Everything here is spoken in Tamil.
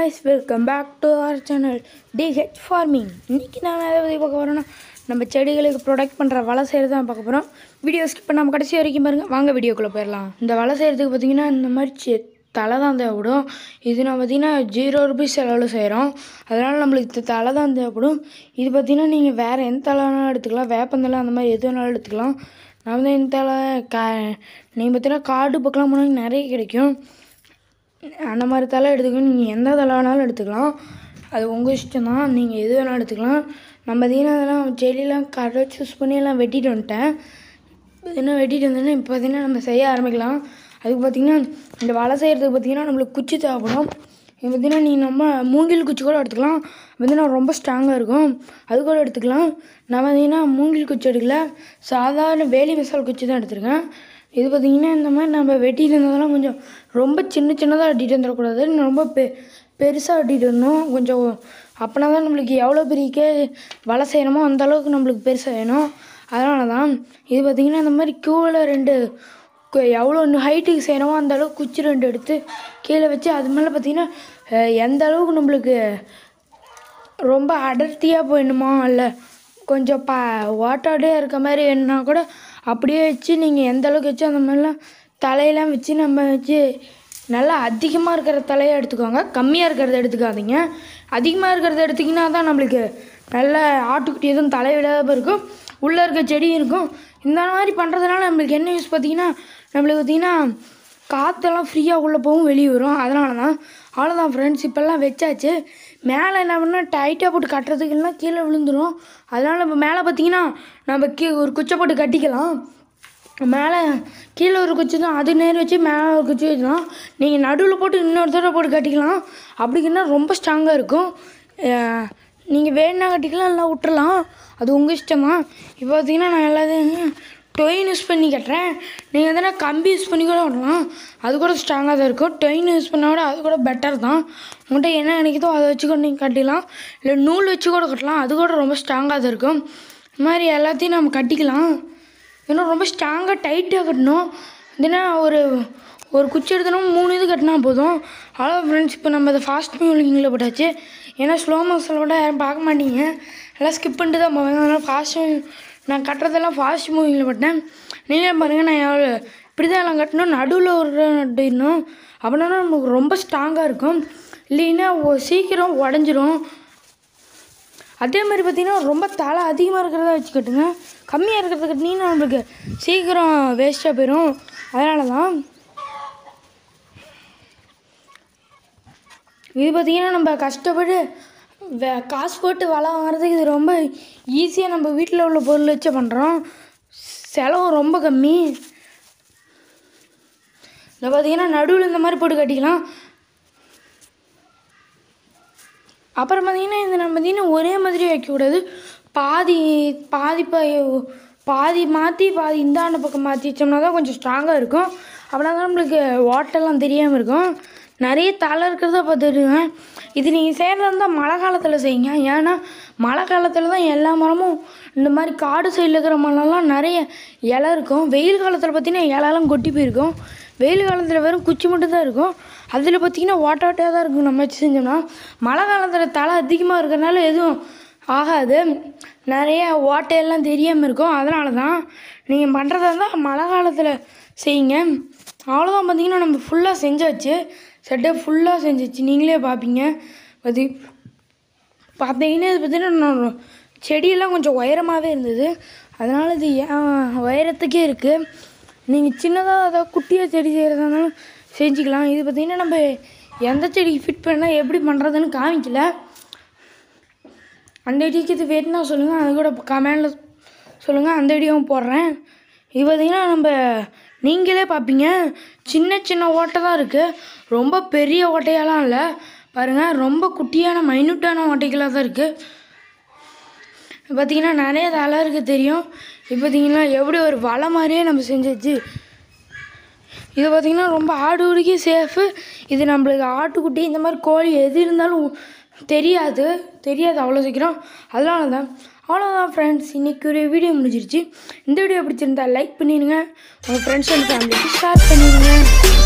guys welcome back to our channel D H farming இன்றைக்கி நான் எதை பற்றி பார்க்க போகிறோன்னா நம்ம செடிகளுக்கு ப்ரொடக்ட் பண்ணுற வலை செய்கிறது தான் பார்க்க போகிறோம் வீடியோ ஸ்கிப் பண்ணாமல் கடைசி வரைக்கும் பாருங்கள் வாங்க வீடியோக்குள்ளே போயிடலாம் இந்த வலை செய்கிறதுக்கு பார்த்தீங்கன்னா இந்த மாதிரி செ தலை தான் தேவைப்படும் இது நான் பார்த்தீங்கன்னா ஜீரோ ருபீஸ் செலவில் செய்கிறோம் அதனால் நம்மளுக்கு இந்த தலை தான் தேவைப்படும் இது பார்த்தீங்கன்னா நீங்கள் வேறு எந்த தலை வேணாலும் எடுத்துக்கலாம் வேப்பந்தலை அந்த மாதிரி எது வேணாலும் எடுத்துக்கலாம் நான் வந்து இந்த தலை கா நீங்கள் பார்த்தீங்கன்னா காடு பக்கம் போனால் நிறைய கிடைக்கும் அந்த மாதிரி தலை எடுத்துக்கணும் நீங்கள் எந்த தலை வேணாலும் எடுத்துக்கலாம் அது உங்கள் இஷ்டம் தான் நீங்கள் எது வேணாலும் எடுத்துக்கலாம் நம்ம பார்த்தீங்கன்னா அதெல்லாம் செடியெல்லாம் கடை சூஸ் பண்ணி எல்லாம் வெட்டிட்டு வந்துட்டேன் பார்த்தீங்கன்னா வெட்டிட்டு வந்தோன்னே இப்போ பார்த்தீங்கன்னா நம்ம செய்ய ஆரம்பிக்கலாம் அதுக்கு பார்த்தீங்கன்னா இந்த வலை செய்கிறதுக்கு பார்த்தீங்கன்னா நம்மளுக்கு குச்சி தேவைப்படும் இது பார்த்தீங்கன்னா நீ நம்ம மூங்கில் குச்சி கூட எடுத்துக்கலாம் பார்த்தீங்கன்னா ரொம்ப ஸ்ட்ராங்காக இருக்கும் அது கூட எடுத்துக்கலாம் நான் பார்த்தீங்கன்னா மூங்கில் குச்சி எடுக்கல சாதாரண வேலி மசால் குச்சி தான் எடுத்திருக்கேன் இது பார்த்தீங்கன்னா இந்த மாதிரி நம்ம வெட்டிட்டு இருந்ததெல்லாம் கொஞ்சம் ரொம்ப சின்ன சின்னதாக வெட்டிட்டு வந்துடக்கூடாது ரொம்ப பெ பெருசாக வெட்டிட்டு வரணும் கொஞ்சம் அப்போனா தான் நம்மளுக்கு எவ்வளோ பெரிய கே வலை செய்யணுமோ அந்த அளவுக்கு நம்மளுக்கு பெருசாக வேணும் அதனால தான் இது பார்த்திங்கன்னா இந்த மாதிரி க்யூவில் ரெண்டு கு- எவ்வளோ ஹைட்டுக்கு செய்யணுமோ அந்த அளவுக்கு குச்சி ரெண்டு எடுத்து கீழே வச்சு அது மேலே பார்த்திங்கன்னா அஹ், எந்த அளவுக்கு நம்மளுக்கு ரொம்ப அடர்த்தியாக போயிடணுமா இல்லை கொஞ்சம் பா ஓட்டாடே இருக்க மாதிரி வேணும்னா கூட அப்படியே வச்சு நீங்கள் எந்த அளவுக்கு வச்சு அந்த மாதிரிலாம் தலையெல்லாம் வச்சு நம்ம வச்சு நல்லா அதிகமாக இருக்கிற தலையை எடுத்துக்கோங்க கம்மியாக இருக்கிறத எடுத்துக்காதீங்க அதிகமாக இருக்கிறத எடுத்திங்கன்னா தான் நம்மளுக்கு நல்ல ஆட்டுக்குட்டி எதுவும் தலையிடாத இருக்கும் உள்ளே இருக்க செடி இருக்கும் இந்த மாதிரி பண்ணுறதுனால நம்மளுக்கு என்ன யூஸ் பார்த்தீங்கன்னா நம்மளுக்கு பார்த்தீங்கன்னா காற்றெல்லாம் ஃப்ரீயாக உள்ளே போகும் வெளியே வரும் அதனால தான் அவ்வளோதான் ஃப்ரெண்ட்ஸ் இப்போல்லாம் வச்சாச்சு மேலே என்ன பண்ணால் டைட்டாக போட்டு கட்டுறதுக்கு இல்லைனா கீழே விழுந்துடும் அதனால் இப்போ மேலே பார்த்தீங்கன்னா நம்ம கீ ஒரு குச்சை போட்டு கட்டிக்கலாம் மேலே கீழே ஒரு குச்சி தான் அது நேர் வச்சு மேலே ஒரு குச்சி வச்சுக்கலாம் நீங்கள் நடுவில் போட்டு இன்னொரு தடவை போட்டு கட்டிக்கலாம் அப்படிங்கன்னா ரொம்ப ஸ்ட்ராங்காக இருக்கும் நீங்கள் வேணுன்னா கட்டிக்கலாம் இல்லை விட்டுறலாம் அது உங்கள் இஷ்டம் தான் இப்போ பார்த்தீங்கன்னா நான் எல்லாத்தையும் டொயின் யூஸ் பண்ணி கட்டுறேன் நீங்கள் எதனா கம்பி யூஸ் பண்ணி கூட விடலாம் அது கூட ஸ்ட்ராங்காக தான் இருக்கும் டொயின் யூஸ் பண்ணால் கூட அது கூட பெட்டர் தான் உங்கள்கிட்ட என்ன நினைக்குதோ அதை வச்சு கூட நீங்கள் கட்டிக்கலாம் இல்லை நூல் வச்சு கூட கட்டலாம் அது கூட ரொம்ப ஸ்ட்ராங்காக தான் இருக்கும் இந்த மாதிரி எல்லாத்தையும் நம்ம கட்டிக்கலாம் இன்னும் ரொம்ப ஸ்ட்ராங்காக டைட்டாக கட்டணும் இதுனா ஒரு ஒரு குச்சி எடுத்தோன்னா மூணு இது கட்டினா போதும் அவ்வளோ ஃப்ரெண்ட்ஸ் இப்போ நம்ம இதை ஃபாஸ்ட் மூவிங்கில் போட்டாச்சு ஏன்னா ஸ்லோ மோஷனோட யாரும் பார்க்க மாட்டீங்க எல்லாம் ஸ்கிப் பண்ணிட்டு தான் போவேன் அதனால் ஃபாஸ்ட் நான் கட்டுறதெல்லாம் ஃபாஸ்ட் மூவிங்கில் போட்டேன் நீங்களே பாருங்கள் நான் எவ்வளோ இப்படி தான் எல்லாம் கட்டணும் நடுவில் ஒரு கட்டிடணும் அப்படின்னா நமக்கு ரொம்ப ஸ்ட்ராங்காக இருக்கும் இல்லைன்னா ஒ- சீக்கிரம் உடஞ்சிரும் அதே மாதிரி பார்த்தீங்கன்னா ரொம்ப தலை அதிகமாக இருக்கிறதா வச்சு கட்டுங்க கம்மியாக இருக்கிறத கட்டினீங்கன்னா நம்மளுக்கு சீக்கிரம் வேஸ்ட்டாக போயிடும் அதனால தான் இது பார்த்தீங்கன்னா நம்ம கஷ்டப்பட்டு வே காசு போட்டு வலை வாங்குறதுக்கு இது ரொம்ப ஈஸியாக நம்ம வீட்டில் உள்ள பொருள் வச்சு பண்ணுறோம் செலவு ரொம்ப கம்மி இதை பார்த்தீங்கன்னா நடுவில் இந்த மாதிரி போட்டு கட்டிக்கலாம் அப்புறம் பார்த்தீங்கன்னா இது நம்ம பார்த்தீங்கன்னா ஒரே மாதிரி வைக்கக்கூடாது பாதி பாதி ப- பாதி மாற்றி பாதி இந்தாண்ட பக்கம் மாற்றி வச்சோம்னா தான் கொஞ்சம் ஸ்ட்ராங்காக இருக்கும் அப்படின்னா தான் நம்மளுக்கு ஓட்டெல்லாம் தெரியாமல் இருக்கும் நிறைய தலை இருக்கிறத பார்த்துடுங்க இது நீங்கள் செய்கிறதா இருந்தால் மழை காலத்தில் செய்யுங்க ஏன்னா மழை காலத்தில் தான் எல்லா மரமும் இந்த மாதிரி காடு சைடில் இருக்கிற மரம்லாம் நிறைய இலை இருக்கும் வெயில் காலத்தில் பார்த்தீங்கன்னா இலைலாம் கொட்டி போயிருக்கும் வெயில் காலத்தில் வெறும் குச்சி மட்டும் தான் இருக்கும் அதில் பார்த்தீங்கன்னா ஓட்ட ஓட்டையாக தான் இருக்கும் நம்ம வச்சு செஞ்சோம்னா மழை காலத்தில் தலை அதிகமாக இருக்கிறனால எதுவும் ஆகாது நிறைய ஓட்டையெல்லாம் தெரியாமல் இருக்கும் அதனால தான் நீங்கள் பண்ணுறதா இருந்தால் மழை காலத்தில் செய்யுங்க அவ்வளோதான் பார்த்தீங்கன்னா நம்ம ஃபுல்லாக செஞ்சாச்சு செட்டை ஃபுல்லாக செஞ்சாச்சு நீங்களே பார்ப்பீங்க அது பார்த்தீங்கன்னா இது பார்த்தீங்கன்னா நான் செடியெல்லாம் கொஞ்சம் உயரமாகவே இருந்தது அதனால் இது ஏன் உயரத்துக்கே இருக்குது நீங்கள் சின்னதாக அதாவது குட்டியாக செடி செய்கிறதா இருந்தாலும் செஞ்சுக்கலாம் இது பார்த்தீங்கன்னா நம்ம எந்த செடிக்கு ஃபிட் பண்ணால் எப்படி பண்ணுறதுன்னு காமிக்கல அந்த ஐடிக்கு இது வேணும்னா சொல்லுங்கள் அது கூட கமெண்டில் சொல்லுங்கள் அந்த ஐடியாவும் போடுறேன் இது பார்த்தீங்கன்னா நம்ம நீங்களே பார்ப்பீங்க சின்ன சின்ன ஓட்டை தான் இருக்குது ரொம்ப பெரிய ஓட்டையெல்லாம் இல்லை பாருங்கள் ரொம்ப குட்டியான மைன்யூட்டான ஓட்டைகளாக தான் இருக்குது பார்த்தீங்கன்னா நிறைய தலை இருக்குது தெரியும் இப்போ பார்த்தீங்கன்னா எப்படி ஒரு வலை மாதிரியே நம்ம செஞ்சாச்சு இது பார்த்திங்கன்னா ரொம்ப ஆடு உடுக்கி சேஃபு இது நம்மளுக்கு ஆட்டுக்குட்டி இந்த மாதிரி கோழி எது இருந்தாலும் தெரியாது தெரியாது அவ்வளோ சீக்கிரம் அதனால தான் அவ்வளோதான் ஃப்ரெண்ட்ஸ் இன்றைக்கி ஒரு வீடியோ முடிஞ்சிருச்சு இந்த வீடியோ பிடிச்சிருந்தா லைக் பண்ணிடுங்க உங்கள் ஃப்ரெண்ட்ஸ் அண்ட் ஃபேமிலிக்கு ஷேர் பண்ணிடுங்க